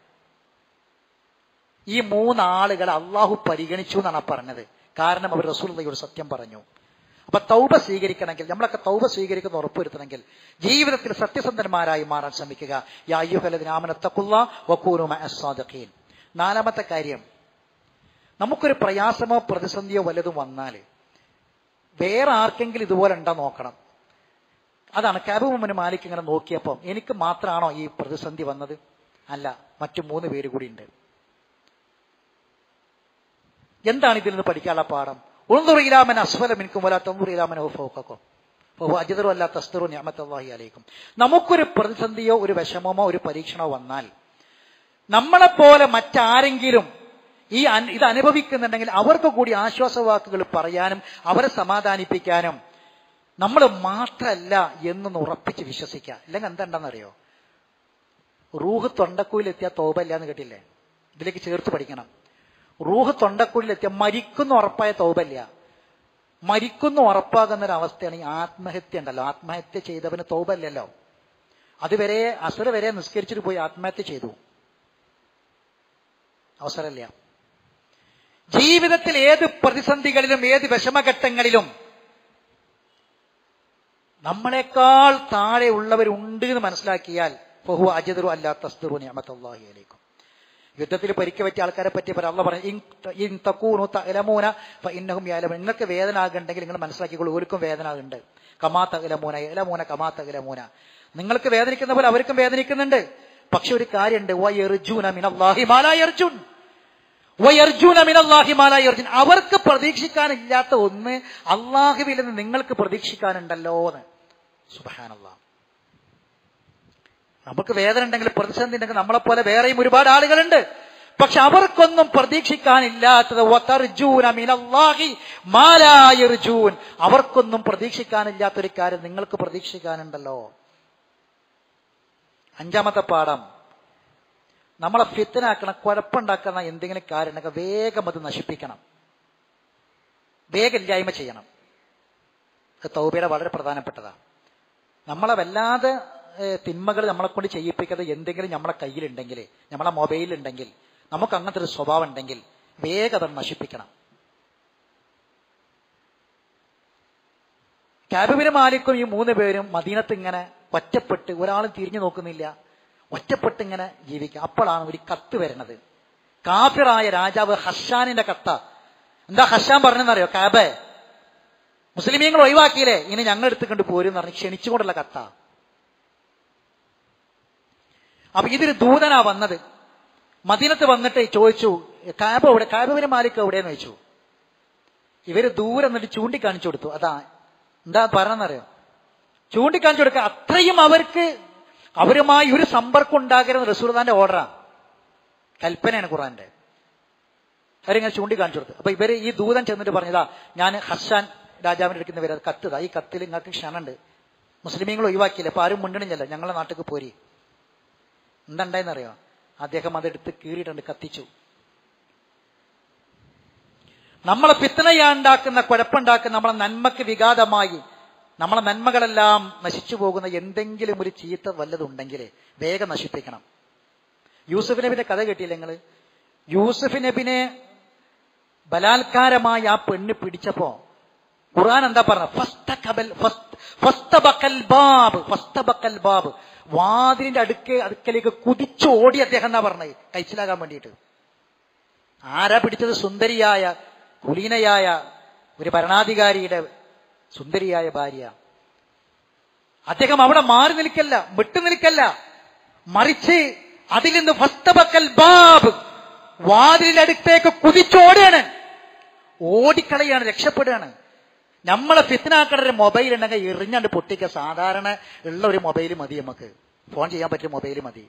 ഈ മൂന്നാളുകൾ അള്ളാഹു പരിഗണിച്ചു എന്നാണ് ആ പറഞ്ഞത് കാരണം അവർ റസൂലയോട് സത്യം പറഞ്ഞു അപ്പൊ തൗബ സ്വീകരിക്കണമെങ്കിൽ നമ്മളൊക്കെ തൗബ സ്വീകരിക്കുന്ന ഉറപ്പുവരുത്തണമെങ്കിൽ ജീവിതത്തിൽ സത്യസന്ധന്മാരായി മാറാൻ ശ്രമിക്കുക യായുഹലദിനാമനത്തക്കുള്ള വക്കൂനുമ അസാദഖീൻ നാലാമത്തെ കാര്യം നമുക്കൊരു പ്രയാസമോ പ്രതിസന്ധിയോ വല്ലതും വന്നാൽ വേറെ ആർക്കെങ്കിലും ഇതുപോലെ ഉണ്ടോ നോക്കണം അതാണ് കാബുമുമ്മന് മാലിക് ഇങ്ങനെ നോക്കിയപ്പം എനിക്ക് മാത്രമാണോ ഈ പ്രതിസന്ധി വന്നത് അല്ല മറ്റു മൂന്ന് പേര് കൂടി ഉണ്ട് എന്താണ് ഇതിൽ നിന്ന് പഠിക്കാനുള്ള പാഠം ഉൾന്നുറിയിലാമൻ അസ്വലം എനിക്കും വല്ല തൊന്നുറിയിലാമൻ ഫോക്കും അജിതറും അല്ല തസ്തറു ഞാമത്തല്ലാഹി അലൈക്കും നമുക്കൊരു പ്രതിസന്ധിയോ ഒരു വിഷമമോ ഒരു പരീക്ഷണമോ വന്നാൽ നമ്മളെപ്പോലെ മറ്റാരെങ്കിലും ഈ അൻ- ഇത് അനുഭവിക്കുന്നുണ്ടെങ്കിൽ അവർക്ക് കൂടി ആശ്വാസവാക്കുകൾ പറയാനും അവരെ സമാധാനിപ്പിക്കാനും നമ്മൾ മാത്രമല്ല എന്നൊന്ന് ഉറപ്പിച്ച് വിശ്വസിക്കുക അല്ലെങ്കിൽ എന്തുണ്ടെന്നറിയോ റൂഹ് തൊണ്ടക്കുയിലെത്തിയ തോപല്ല എന്ന് കേട്ടില്ലേ ഇതിലേക്ക് ചേർത്ത് പഠിക്കണം റൂഹ് തൊണ്ടക്കുഴിയിലെത്തിയ മരിക്കുന്ന ഉറപ്പായ തൗബല്ല മരിക്കുന്ന ഉറപ്പാകുന്ന ഒരു അവസ്ഥയാണ് ഈ ആത്മഹത്യ ഉണ്ടല്ലോ ആത്മഹത്യ ചെയ്തവന് തൗബല്ലല്ലോ അതുവരെ അസുര വരെ നിസ്കരിച്ചിട്ട് പോയി ആത്മഹത്യ ചെയ്തു അവസരമില്ല ജീവിതത്തിൽ ഏത് പ്രതിസന്ധികളിലും ഏത് വിഷമഘട്ടങ്ങളിലും നമ്മളെക്കാൾ താഴെ ഉള്ളവരുണ്ട് എന്ന് മനസ്സിലാക്കിയാൽ ഫഹു അജദറു അല്ലാത്ത നിയമത്തല്ലാഹി അലൈക്കും യുദ്ധത്തിൽ പരിക്ക് പറ്റിയ ആൾക്കാരെ പറ്റി പറയാം അള്ള പറഞ്ഞു ഇൻ തക്കൂനു തലമൂന ഇന്നഹും യാലമൂന നിങ്ങൾക്ക് വേദന ആകുന്നുണ്ടെങ്കിൽ നിങ്ങൾ മനസ്സിലാക്കിക്കോളൂ ഓർക്കും വേദന ഉണ്ട് കമാ തകലമൂന ഏലമൂന കമാ തകലമൂന നിങ്ങൾക്ക് വേദനിക്കുന്ന പോലെ അവർക്കും വേദനിക്കുന്നുണ്ട് പക്ഷെ ഒരു കാര്യമുണ്ട് വയർജൂന മിനല്ലാഹി മാലായർജുൻ വയർജൂന മിനല്ലാഹി മാലായർജുൻ അവർക്ക് പ്രതീക്ഷിക്കാനില്ലാത്ത ഒന്ന് അള്ളാഹുവിൽ നിന്ന് നിങ്ങൾക്ക് പ്രതീക്ഷിക്കാനുണ്ടല്ലോ എന്ന് സുബഹാനല്ലാ നമുക്ക് വേദന ഉണ്ടെങ്കിൽ പ്രതിസന്ധി ഉണ്ടെങ്കിൽ നമ്മളെപ്പോലെ വേറെയും ഒരുപാട് ആളുകളുണ്ട് പക്ഷെ അവർക്കൊന്നും പ്രതീക്ഷിക്കാനില്ലാത്തത് വതർജൂന മിനല്ലാഹി മാ ലാ യർജൂൻ. അവർക്കൊന്നും പ്രതീക്ഷിക്കാനില്ലാത്തൊരു കാര്യം നിങ്ങൾക്ക് പ്രതീക്ഷിക്കാനുണ്ടല്ലോ അഞ്ചാമത്തെ പാഠം നമ്മളെ ഫിത്തനാക്കണം കുഴപ്പമുണ്ടാക്കുന്ന എന്തെങ്കിലും കാര്യം ഉണ്ടെങ്കിൽ വേഗം അത് നശിപ്പിക്കണം വേഗം ഇല്ലായ്മ ചെയ്യണം അത് തൗബയുടെ വളരെ പ്രധാനപ്പെട്ടതാണ് നമ്മളെ വല്ലാതെ തിന്മകൾ നമ്മളെ കൊണ്ട് ചെയ്യിപ്പിക്കാതെ എന്തെങ്കിലും നമ്മളെ കയ്യിലുണ്ടെങ്കിൽ നമ്മളെ മൊബൈലുണ്ടെങ്കിൽ നമുക്ക് അങ്ങനത്തെ ഒരു സ്വഭാവം ഉണ്ടെങ്കിൽ വേഗം അത് നശിപ്പിക്കണം ക്യാബിന് മാലിക്കും ഈ മൂന്ന് പേരും മദീനത്ത് ഇങ്ങനെ ഒറ്റപ്പെട്ട് ഒരാളും തിരിഞ്ഞു നോക്കുന്നില്ല ഒറ്റപ്പെട്ട് ഇങ്ങനെ ജീവിക്കുക അപ്പോഴാണ് ഒരു കത്ത് വരുന്നത് കാഫിറായ രാജാവ് ഹഷാനിന്റെ കത്ത എന്താ ഹഷാൻ പറഞ്ഞെന്നറിയോ കാബെ മുസ്ലിമീങ്ങൾ ഒഴിവാക്കിയില്ലേ ഇനി ഞങ്ങൾ എടുത്തുകൊണ്ട് പോരും പറഞ്ഞ് ക്ഷണിച്ചുകൊണ്ടുള്ള കത്ത അപ്പൊ ഇതൊരു ദൂതനാ വന്നത് മദീനത്ത് വന്നിട്ട് ചോദിച്ചു കാബ് എവിടെ കാബിന് മാലിക് എവിടെയെന്ന് ചോദിച്ചു ഇവര് ദൂരെ എന്നിട്ട് ചൂണ്ടിക്കാണിച്ചു കൊടുത്തു അതാ എന്താ പറഞ്ഞറിയോ ചൂണ്ടിക്കാണിച്ചു കൊടുക്കുക അത്രയും അവർക്ക് അവരുമായി ഒരു സമ്പർക്കം ഉണ്ടാകരുന്ന റസൂർദാന്റെ ഓർഡറാണ് കൽപ്പനയാണ് ഖുറാന്റെ അവരിങ്ങനെ ചൂണ്ടിക്കാണിച്ചു കൊടുത്തു അപ്പൊ ഇവര് ഈ ദൂതൻ ചെന്നിട്ട് പറഞ്ഞതാ ഞാൻ ഹർഷാൻ രാജാവിന്റെ അടുക്കുന്ന വരെ കത്തുതാ ഈ കത്തിൽ നിങ്ങൾക്ക് ക്ഷണുണ്ട് മുസ്ലിമീങ്ങൾ ഒഴിവാക്കിയില്ല അപ്പൊ ആരും മുണ്ടണില്ലല്ലോ ഞങ്ങളെ നാട്ടിലേക്ക് പോരി എന്തുണ്ടായെന്നറിയോ അദ്ദേഹം അതെടുത്ത് കീറിയിട്ടുണ്ട് കത്തിച്ചു നമ്മളെ പിത്തനയാണ്ടാക്കുന്ന കുഴപ്പമുണ്ടാക്കുന്ന നമ്മളെ നന്മക്ക് വിഘാതമായി നമ്മളെ നന്മകളെല്ലാം നശിച്ചു പോകുന്ന എന്തെങ്കിലും ഒരു ചീത്ത വല്ലതുണ്ടെങ്കിൽ വേഗം നശിപ്പിക്കണം യൂസുഫ് നബിന്റെ കഥ കേട്ടില്ല നിങ്ങള് യൂസുഫ് നബിനെ ബലാത്കാരമായി ആ പെണ്ണ് പിടിച്ചപ്പോ ഖുർആൻ എന്താ പറഞ്ഞ ബാബ് വാതിലിന്റെ അടുക്ക് അടുക്കലേക്ക് കുതിച്ചോടി അദ്ദേഹം എന്നാ പറഞ്ഞത് കഴിച്ചിലാകാൻ വേണ്ടിയിട്ട് ആരാ പിടിച്ചത് സുന്ദരിയായ കുലീനയായ ഒരു ഭരണാധികാരിയുടെ സുന്ദരിയായ ഭാര്യ അദ്ദേഹം അവിടെ മാറി നിൽക്കല്ല വിട്ടു നിൽക്കല്ല മറിച്ച് അതിൽ നിന്ന് ഫസ്തബക്കൽ ബാബ് വാതിലിന്റെ അടുത്തേക്ക് കുതിച്ചോടുകയാണ് ഓടിക്കളയാണ് രക്ഷപ്പെടുകയാണ് നമ്മളെ ഫിത്തിനാക്കട ഒരു മൊബൈൽ ഉണ്ടെങ്കിൽ എറിഞ്ഞാണ്ട് പൊട്ടിക്കുക സാധാരണ ഉള്ള ഒരു മൊബൈൽ മതി നമുക്ക് ഫോൺ ചെയ്യാൻ പറ്റിയ മൊബൈൽ മതി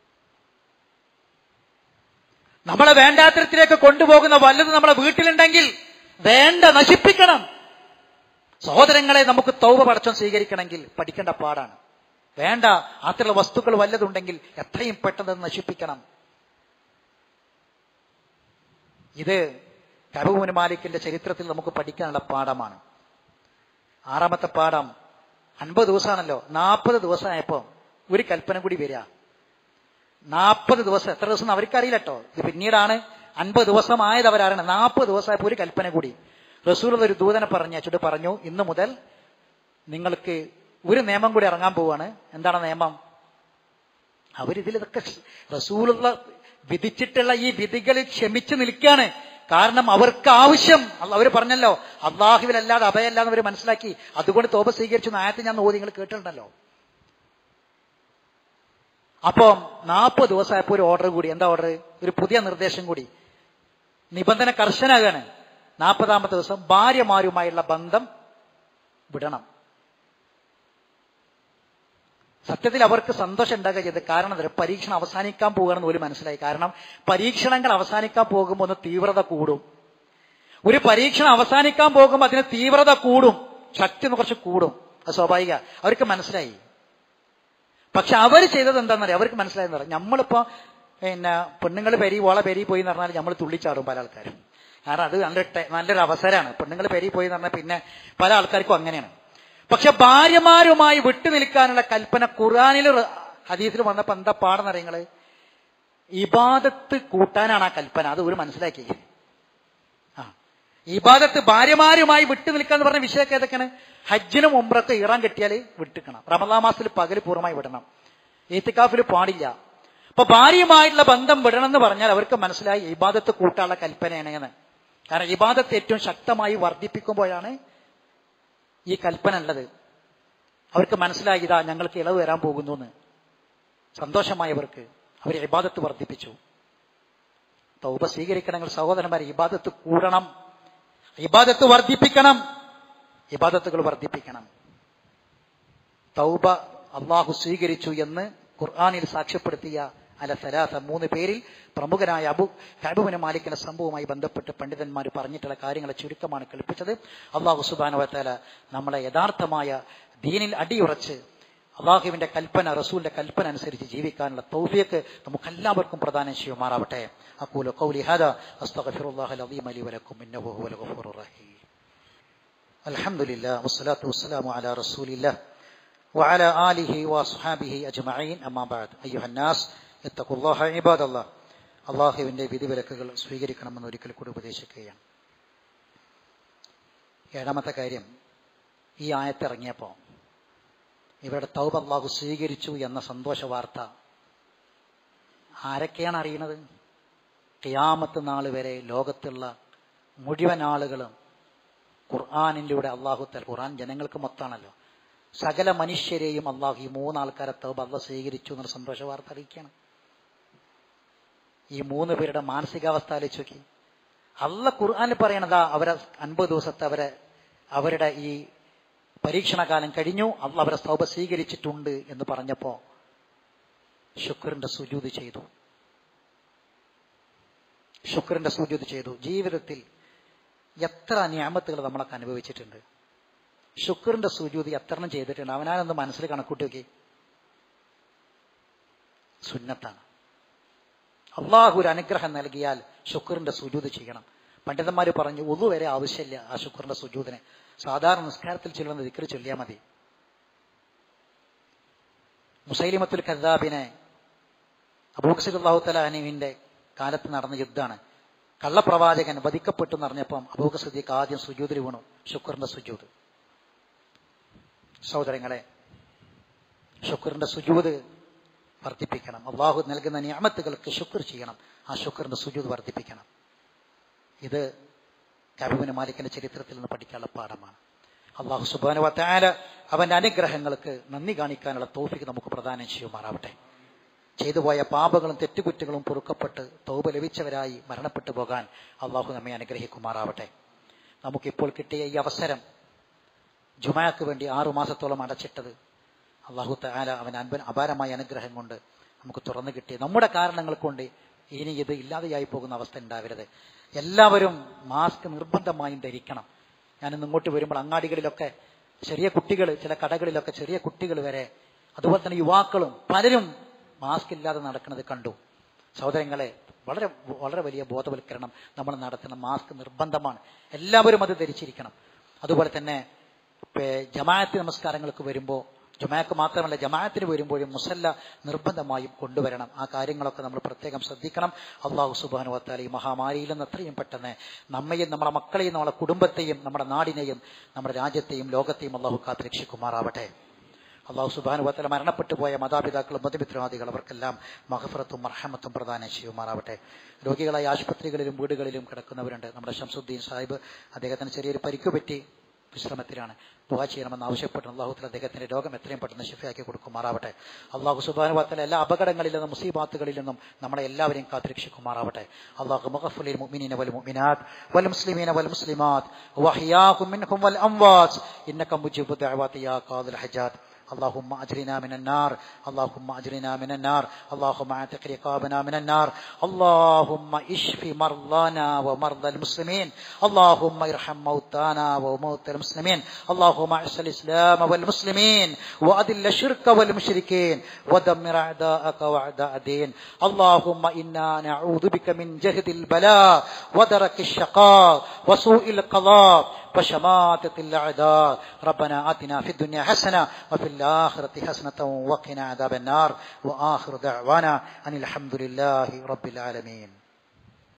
നമ്മളെ വേണ്ടാത്തരത്തിലേക്ക് കൊണ്ടുപോകുന്ന വല്ലതും നമ്മളെ വീട്ടിലുണ്ടെങ്കിൽ വേണ്ട നശിപ്പിക്കണം സഹോദരങ്ങളെ നമുക്ക് തൗവ പടച്ചം സ്വീകരിക്കണമെങ്കിൽ പഠിക്കേണ്ട പാടാണ് വേണ്ട അത്തരമുള്ള വസ്തുക്കൾ വല്ലതുണ്ടെങ്കിൽ എത്രയും പെട്ടെന്ന് നശിപ്പിക്കണം ഇത് കബുമുൻ മാലിക്കിന്റെ ചരിത്രത്തിൽ നമുക്ക് പഠിക്കാനുള്ള പാഠമാണ് ആറാമത്തെ പാഠം അൻപത് ദിവസമാണല്ലോ നാൽപ്പത് ദിവസമായപ്പോ ഒരു കൽപ്പന കൂടി വരിക നാൽപ്പത് ദിവസം എത്ര ദിവസം അവർക്കറിയില്ല കേട്ടോ ഇത് പിന്നീടാണ് അൻപത് ദിവസമായത് അവരാണ് നാൽപ്പത് ദിവസമായപ്പോ ഒരു കൽപ്പന കൂടി റസൂൽ ഒരു ദൂതനെ പറഞ്ഞ ചുട്ട് പറഞ്ഞു ഇന്നു മുതൽ നിങ്ങൾക്ക് ഒരു നിയമം കൂടി ഇറങ്ങാൻ പോവാണ് എന്താണ് നിയമം അവരിതിൽ ഇതൊക്കെ റസൂലുള്ള വിധിച്ചിട്ടുള്ള ഈ വിധികൾ ക്ഷമിച്ചു നിൽക്കുകയാണ് കാരണം അവർക്ക് ആവശ്യം അവർ പറഞ്ഞല്ലോ അള്ളാഹുവിലല്ലാതെ അഭയല്ലാന്ന് അവർ മനസ്സിലാക്കി അതുകൊണ്ട് തോപ സ്വീകരിച്ചു ആയത്തെ ഞാൻ ഓതി നിങ്ങൾ കേട്ടിട്ടുണ്ടല്ലോ അപ്പം നാൽപ്പത് ദിവസമായപ്പോൾ ഒരു ഓർഡർ കൂടി എന്താ ഓർഡർ ഒരു പുതിയ നിർദ്ദേശം കൂടി നിബന്ധന കർശനാകാണ് നാൽപ്പതാമത്തെ ദിവസം ഭാര്യമാരുമായുള്ള ബന്ധം വിടണം സത്യത്തിൽ അവർക്ക് സന്തോഷം ഉണ്ടാകുക ചെയ്ത് കാരണം എന്താ പരീക്ഷണം അവസാനിക്കാൻ പോകുകയാണെന്ന് പോലും മനസ്സിലായി കാരണം പരീക്ഷണങ്ങൾ അവസാനിക്കാൻ പോകുമ്പോൾ ഒന്ന് തീവ്രത കൂടും ഒരു പരീക്ഷണം അവസാനിക്കാൻ പോകുമ്പോൾ അതിന് തീവ്രത കൂടും ശക്തി ഒന്ന് കുറച്ച് കൂടും അത് സ്വാഭാവിക അവർക്ക് മനസ്സിലായി പക്ഷെ അവർ ചെയ്തത് എന്താണെന്നറിയാം അവർക്ക് മനസ്സിലായെന്ന് പറയാം നമ്മളിപ്പോ പിന്നെ പെണ്ണുങ്ങൾ പെരി ഓള പെരി പോയി എന്ന് പറഞ്ഞാൽ നമ്മൾ തുള്ളിച്ചാടും പല ആൾക്കാരും കാരണം അത് നല്ല ടെ- നല്ലൊരു അവസരമാണ് പെണ്ണുങ്ങൾ പെരി പോയി എന്ന് പറഞ്ഞാൽ പിന്നെ പല ആൾക്കാർക്കും അങ്ങനെയാണ് പക്ഷെ ഭാര്യമാരുമായി വിട്ടു നിൽക്കാനുള്ള കൽപ്പന ഖുറാനിൽ ഹദീസിൽ വന്നപ്പോ എന്താ പാടെന്ന് അറിയങ്ങള് ഇബാദത്ത് കൂട്ടാനാണ് ആ കൽപ്പന അത് ഒരു മനസ്സിലാക്കി ആ ഇബാദത്ത് ഭാര്യമാരുമായി വിട്ടു നിൽക്കുക എന്ന് പറഞ്ഞ വിഷയമൊക്കെ ഏതൊക്കെയാണ് ഹജ്ജിനും ഉംറക്ക് ഇറാൻ കെട്ടിയാൽ വിട്ടിക്കണം റമദാ മാസത്തിൽ പകൽ പൂർണ്ണമായി വിടണം ഏത്തിക്കാഫിൽ പാടില്ല അപ്പൊ ഭാര്യയുമായിട്ടുള്ള ബന്ധം വിടണം എന്ന് പറഞ്ഞാൽ അവർക്ക് മനസ്സിലായി ഇബാദത്ത് കൂട്ടാനുള്ള കൽപ്പനയാണ് എന്ന് കാരണം ഇബാദത്ത് ഏറ്റവും ശക്തമായി വർദ്ധിപ്പിക്കുമ്പോഴാണ് ഈ കൽപ്പന ഉള്ളത് അവർക്ക് മനസ്സിലായി ഇതാ ഞങ്ങൾക്ക് ഇളവ് വരാൻ പോകുന്നു എന്ന് സന്തോഷമായി അവർക്ക് അവർ ഇബാദത്ത് വർദ്ധിപ്പിച്ചു തൗബ സ്വീകരിക്കണമെങ്കിൽ സഹോദരന്മാരെ ഇബാദത്ത് കൂടണം ഇബാദത്ത് വർദ്ധിപ്പിക്കണം ഇബാദത്തുകൾ വർദ്ധിപ്പിക്കണം തൗബ അള്ളാഹു സ്വീകരിച്ചു എന്ന് ഖുർആാനിൽ സാക്ഷ്യപ്പെടുത്തിയ അല സലാസ മൂന്ന് പേരിൽ പ്രമുഖനായ അബു കബുവിന് മാലിക്കിന്റെ സംഭവവുമായി ബന്ധപ്പെട്ട് പണ്ഡിതന്മാർ പറഞ്ഞിട്ടുള്ള കാര്യങ്ങളെ ചുരുക്കമാണ് കേൾപ്പിച്ചത് അള്ളാഹു സുബാനുവത്താല നമ്മളെ യഥാർത്ഥമായ ദീനിൽ അടിയുറച്ച് അള്ളാഹുവിന്റെ കൽപ്പന റസൂലിന്റെ കൽപ്പന അനുസരിച്ച് ജീവിക്കാനുള്ള തൗഫിയക്ക് നമുക്കെല്ലാവർക്കും പ്രദാനം ചെയ്യുമാറാവട്ടെ അക്കൂല കൗലി ഹാദ അസ്തഗ്ഫിറുല്ലാഹൽ അലീം ലി വലക്കും ഇന്നഹു ഹുവൽ ഗഫൂറുർ റഹീം الحمد لله والصلاة والسلام على رسول الله وعلى آله وأصحابه أجمعين أما بعد أيها الناس اتقوا الله عباد الله അള്ളാഹുവിന്റെ വിധിവിലക്കുകൾ സ്വീകരിക്കണമെന്ന് ഒരിക്കൽ കൂടി ഉപദേശിക്കുകയാണ് ഏഴാമത്തെ കാര്യം ഈ ആയത്തിറങ്ങിയപ്പോൾ ഇവരുടെ തൗബ അള്ളാഹു സ്വീകരിച്ചു എന്ന സന്തോഷ വാർത്ത ആരൊക്കെയാണ് അറിയുന്നത് ഖിയാമത്ത് നാൾ വരെ ലോകത്തുള്ള മുഴുവൻ ആളുകളും ഖുർആാനിലൂടെ അള്ളാഹു തൽ ഖുർആൻ ജനങ്ങൾക്ക് മൊത്തമാണല്ലോ സകല മനുഷ്യരെയും അള്ളാഹു ഈ മൂന്നാൾക്കാരെ തൗബ അള്ളാഹ് സ്വീകരിച്ചു എന്നൊരു സന്തോഷ വാർത്ത അറിയിക്കുകയാണ് ഈ മൂന്ന് പേരുടെ മാനസികാവസ്ഥ ആലോചിച്ച് നോക്കി അല്ല ഖുർആാനിൽ പറയണതാ അവരെ അൻപത് ദിവസത്തെ അവരെ അവരുടെ ഈ പരീക്ഷണകാലം കഴിഞ്ഞു അല്ല അവരെ തൗബ സ്വീകരിച്ചിട്ടുണ്ട് എന്ന് പറഞ്ഞപ്പോ ശുക്രന്റെ സുജൂത് ചെയ്തു ശുക്രന്റെ സുജൂത് ചെയ്തു ജീവിതത്തിൽ എത്ര ഞാമത്തുകൾ നമ്മളൊക്കെ അനുഭവിച്ചിട്ടുണ്ട് ശുക്രന്റെ സുജൂതി എത്രണ്ണം ചെയ്തിട്ടുണ്ട് അവനാനൊന്ന് മനസ്സിൽ കണക്കൂട്ടി നോക്കി സുന്നത്താണ് അള്ളാഹു ഒരു അനുഗ്രഹം നൽകിയാൽ ശുക്രന്റെ സുജൂത് ചെയ്യണം പണ്ഡിതന്മാർ പറഞ്ഞു ഒന്നു വരെ ആവശ്യമില്ല ആ ശുക്രന്റെ സുജൂതിന് സാധാരണ നിസ്കാരത്തിൽ ചൊല്ലുന്ന ദിക്കറ് ചൊല്ലിയാൽ മതി മുസൈലിമത്തുൽ കദ്ദാബിനെ അബൂഖസിദുല്ലാഹു തലാനുവിന്റെ കാലത്ത് നടന്ന യുദ്ധമാണ് കള്ളപ്രവാചകൻ വധിക്കപ്പെട്ടു എന്നറിഞ്ഞപ്പം അബൂഖ സദ്യക്ക് ആദ്യം സുജൂതിൽ വീണു ശുക്രന്റെ സുജൂത് സഹോദരങ്ങളെ ശുക്രന്റെ സുജൂത് വർദ്ധിപ്പിക്കണം അള്ളാഹു നൽകുന്ന നിയമത്തുകൾക്ക് ശുക്ർ ചെയ്യണം ആ ശുക്രന്റെ സുജൂത് വർദ്ധിപ്പിക്കണം ഇത് കബുവിന് മാലിക്കിന്റെ ചരിത്രത്തിൽ നിന്ന് പഠിക്കാനുള്ള പാഠമാണ് അള്ളാഹു സുബാനു വത്താല അവന്റെ അനുഗ്രഹങ്ങൾക്ക് നന്ദി കാണിക്കാനുള്ള തോഫിക്ക് നമുക്ക് പ്രദാനം ചെയ്യുമാറാവട്ടെ ചെയ്തുപോയ പാപങ്ങളും തെറ്റുകുറ്റങ്ങളും പൊറുക്കപ്പെട്ട് തൗബ ലഭിച്ചവരായി മരണപ്പെട്ടു പോകാൻ അള്ളാഹു നമ്മെ അനുഗ്രഹിക്കുമാറാവട്ടെ നമുക്കിപ്പോൾ കിട്ടിയ ഈ അവസരം ജുമാക്ക് വേണ്ടി ആറു മാസത്തോളം അടച്ചിട്ടത് അള്ളാഹു താല അവൻ അൻപൻ അപാരമായ അനുഗ്രഹം കൊണ്ട് നമുക്ക് തുറന്നു കിട്ടി നമ്മുടെ കാരണങ്ങൾ കൊണ്ട് ഇനി ഇത് ഇല്ലാതെയായി പോകുന്ന അവസ്ഥ ഉണ്ടാവരുത് എല്ലാവരും മാസ്ക് നിർബന്ധമായും ധരിക്കണം ഞാനിന്ന് ഇങ്ങോട്ട് വരുമ്പോൾ അങ്ങാടികളിലൊക്കെ ചെറിയ കുട്ടികൾ ചില കടകളിലൊക്കെ ചെറിയ കുട്ടികൾ വരെ അതുപോലെ തന്നെ യുവാക്കളും പലരും മാസ്ക് ഇല്ലാതെ നടക്കുന്നത് കണ്ടു സഹോദരങ്ങളെ വളരെ വളരെ വലിയ ബോധവൽക്കരണം നമ്മൾ നടത്തണം മാസ്ക് നിർബന്ധമാണ് എല്ലാവരും അത് ധരിച്ചിരിക്കണം അതുപോലെ തന്നെ ഇപ്പേ ജമാഅത്ത് നമസ്കാരങ്ങൾക്ക് വരുമ്പോൾ ജമാഅത്ത് മാത്രമല്ല ജമാഅത്തിന് വരുമ്പോഴും മുസല്ല നിർബന്ധമായും കൊണ്ടുവരണം ആ കാര്യങ്ങളൊക്കെ നമ്മൾ പ്രത്യേകം ശ്രദ്ധിക്കണം അള്ളാഹു സുബാനു വത്താല ഈ മഹാമാരിയിൽ നിന്ന് എത്രയും പെട്ടെന്ന് നമ്മയും നമ്മുടെ മക്കളെയും നമ്മുടെ കുടുംബത്തെയും നമ്മുടെ നാടിനെയും നമ്മുടെ രാജ്യത്തെയും ലോകത്തെയും അള്ളാഹു കാത്ത് രക്ഷിക്കുമാറാവട്ടെ അള്ളാഹു സുബാനു വത്തല മരണപ്പെട്ടു പോയ മാതാപിതാക്കളും മതമിത്രാദികൾ അവർക്കെല്ലാം മഹഫറത്തും മർഹമത്തും പ്രദാനം ചെയ്യുമാറാവട്ടെ രോഗികളായ ആശുപത്രികളിലും വീടുകളിലും കിടക്കുന്നവരുണ്ട് നമ്മുടെ ഷംസുദ്ദീൻ സാഹിബ് അദ്ദേഹത്തിന് ചെറിയൊരു പരിക്ക് പറ്റി വിശ്രമത്തിലാണ് ദുവാ ചെയ്യണമെന്ന് ആവശ്യപ്പെട്ടു അള്ളാഹുത്തിൽ അദ്ദേഹത്തിന്റെ രോഗം എത്രയും പെട്ടെന്ന് ഷിഫയാക്കി കൊടുക്കുമാറാവട്ടെ അള്ളാഹു സുബാനു വത്തല എല്ലാ അപകടങ്ങളിൽ നിന്നും മുസീബാത്തുകളിൽ നിന്നും നമ്മളെ എല്ലാവരെയും കാത്തുരക്ഷിക്കുമാറാവട്ടെ അള്ളാഹു മഖഫുലിൽ മുഅ്മിനീന വൽ മുഅ്മിനാത്ത് വൽ മുസ്ലിമീന വൽ മുസ്ലിമാത്ത് വഹിയാഹും മിൻഹും വൽ അംവാസ് ഇന്നക മുജീബു ദഅവാതി യാ ഖാദിൽ ഹജാത്ത് اللهم اجرنا من النار اللهم اجرنا من النار اللهم اعتق رقابنا من النار اللهم اشف مرضانا ومرضى المسلمين اللهم ارحم موتانا وموتى المسلمين اللهم اعز الاسلام والمسلمين واذل الشرك والمشركين ودمر اعداءك واعداء الدين اللهم انا نعوذ بك من جهد البلاء ودرك الشقاء وسوء القضاء وشماتة الأعداء ربنا آتنا في الدنيا حسنة وفي الآخرة حسنة وقنا عذاب النار وآخر دعوانا أن الحمد لله رب العالمين